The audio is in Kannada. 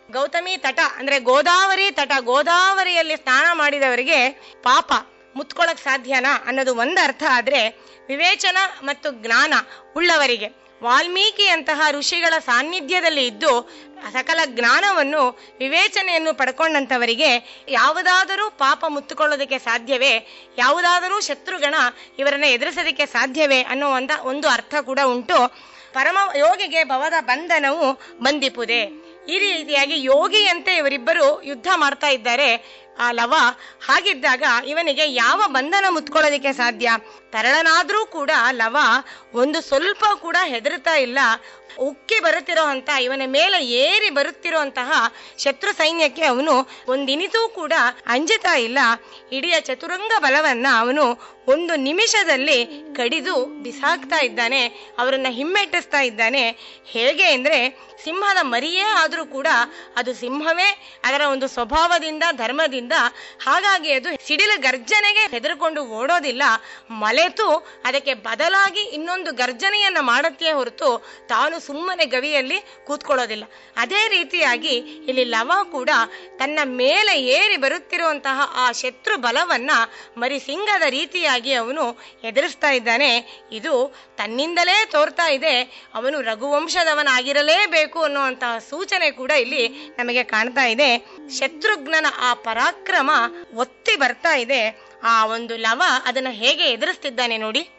ಗೌತಮಿ ತಟ ಅಂದ್ರೆ ಗೋದಾವರಿ ತಟ ಗೋದಾವರಿಯಲ್ಲಿ ಸ್ನಾನ ಮಾಡಿದವರಿಗೆ ಪಾಪ ಮುತ್ಕೊಳಕ್ ಸಾಧ್ಯನಾ ಅನ್ನೋದು ಒಂದು ಅರ್ಥ ಆದ್ರೆ ವಿವೇಚನ ಮತ್ತು ಜ್ಞಾನ ಉಳ್ಳವರಿಗೆ ವಾಲ್ಮೀಕಿಯಂತಹ ಋಷಿಗಳ ಸಾನ್ನಿಧ್ಯದಲ್ಲಿ ಇದ್ದು ಸಕಲ ಜ್ಞಾನವನ್ನು ವಿವೇಚನೆಯನ್ನು ಪಡ್ಕೊಂಡಂತವರಿಗೆ ಯಾವುದಾದರೂ ಪಾಪ ಮುತ್ತುಕೊಳ್ಳೋದಕ್ಕೆ ಸಾಧ್ಯವೇ ಯಾವುದಾದರೂ ಶತ್ರುಗಣ ಇವರನ್ನ ಎದುರಿಸೋದಕ್ಕೆ ಸಾಧ್ಯವೇ ಅನ್ನುವಂತ ಒಂದು ಅರ್ಥ ಕೂಡ ಉಂಟು ಪರಮ ಯೋಗಿಗೆ ಭವದ ಬಂಧನವು ಬಂದಿಪುದೆ ಈ ರೀತಿಯಾಗಿ ಯೋಗಿಯಂತೆ ಇವರಿಬ್ಬರು ಯುದ್ಧ ಮಾಡ್ತಾ ಇದ್ದಾರೆ ಆ ಲವ ಹಾಗಿದ್ದಾಗ ಇವನಿಗೆ ಯಾವ ಬಂಧನ ಮುತ್ಕೊಳ್ಳೋದಕ್ಕೆ ಸಾಧ್ಯ ತರಳನಾದ್ರೂ ಕೂಡ ಲವ ಒಂದು ಸ್ವಲ್ಪ ಕೂಡ ಹೆದರ್ತಾ ಇಲ್ಲ ಉಕ್ಕಿ ಬರುತ್ತಿರೋ ಅಂತ ಇವನ ಮೇಲೆ ಏರಿ ಬರುತ್ತಿರುವಂತಹ ಶತ್ರು ಸೈನ್ಯಕ್ಕೆ ಅವನು ಒಂದಿನಿತೂ ಕೂಡ ಅಂಜುತ್ತಾ ಇಲ್ಲ ಇಡೀ ಚತುರಂಗ ಬಲವನ್ನ ಅವನು ಒಂದು ನಿಮಿಷದಲ್ಲಿ ಕಡಿದು ಬಿಸಾಕ್ತಾ ಇದ್ದಾನೆ ಅವರನ್ನ ಹಿಮ್ಮೆಟ್ಟಿಸ್ತಾ ಇದ್ದಾನೆ ಹೇಗೆ ಅಂದ್ರೆ ಸಿಂಹದ ಮರಿಯೇ ಆದ್ರೂ ಕೂಡ ಅದು ಸಿಂಹವೇ ಅದರ ಒಂದು ಸ್ವಭಾವದಿಂದ ಧರ್ಮದಿಂದ ಹಾಗಾಗಿ ಅದು ಸಿಡಿಲ ಗರ್ಜನೆಗೆ ಹೆದರ್ಕೊಂಡು ಓಡೋದಿಲ್ಲ ಮಲೆತು ಅದಕ್ಕೆ ಬದಲಾಗಿ ಇನ್ನೊಂದು ಗರ್ಜನೆಯನ್ನ ಮಾಡುತ್ತೆ ಹೊರತು ತಾನು ಸುಮ್ಮನೆ ಗವಿಯಲ್ಲಿ ಕೂತ್ಕೊಳ್ಳೋದಿಲ್ಲ ಅದೇ ರೀತಿಯಾಗಿ ಇಲ್ಲಿ ಲವ ಕೂಡ ತನ್ನ ಮೇಲೆ ಏರಿ ಬರುತ್ತಿರುವಂತಹ ಆ ಶತ್ರು ಬಲವನ್ನ ಮರಿ ಸಿಂಗದ ರೀತಿಯಾಗಿ ಅವನು ಎದುರಿಸ್ತಾ ಇದ್ದಾನೆ ಇದು ತನ್ನಿಂದಲೇ ತೋರ್ತಾ ಇದೆ ಅವನು ರಘುವಂಶದವನಾಗಿರಲೇಬೇಕು ಅನ್ನುವಂತಹ ಸೂಚನೆ ಕೂಡ ಇಲ್ಲಿ ನಮಗೆ ಕಾಣ್ತಾ ಇದೆ ಶತ್ರುಘ್ನನ ಆ ಪರಾಕ್ರಮ ಒತ್ತಿ ಬರ್ತಾ ಇದೆ ಆ ಒಂದು ಲವ ಅದನ್ನ ಹೇಗೆ ಎದುರಿಸ್ತಿದ್ದಾನೆ ನೋಡಿ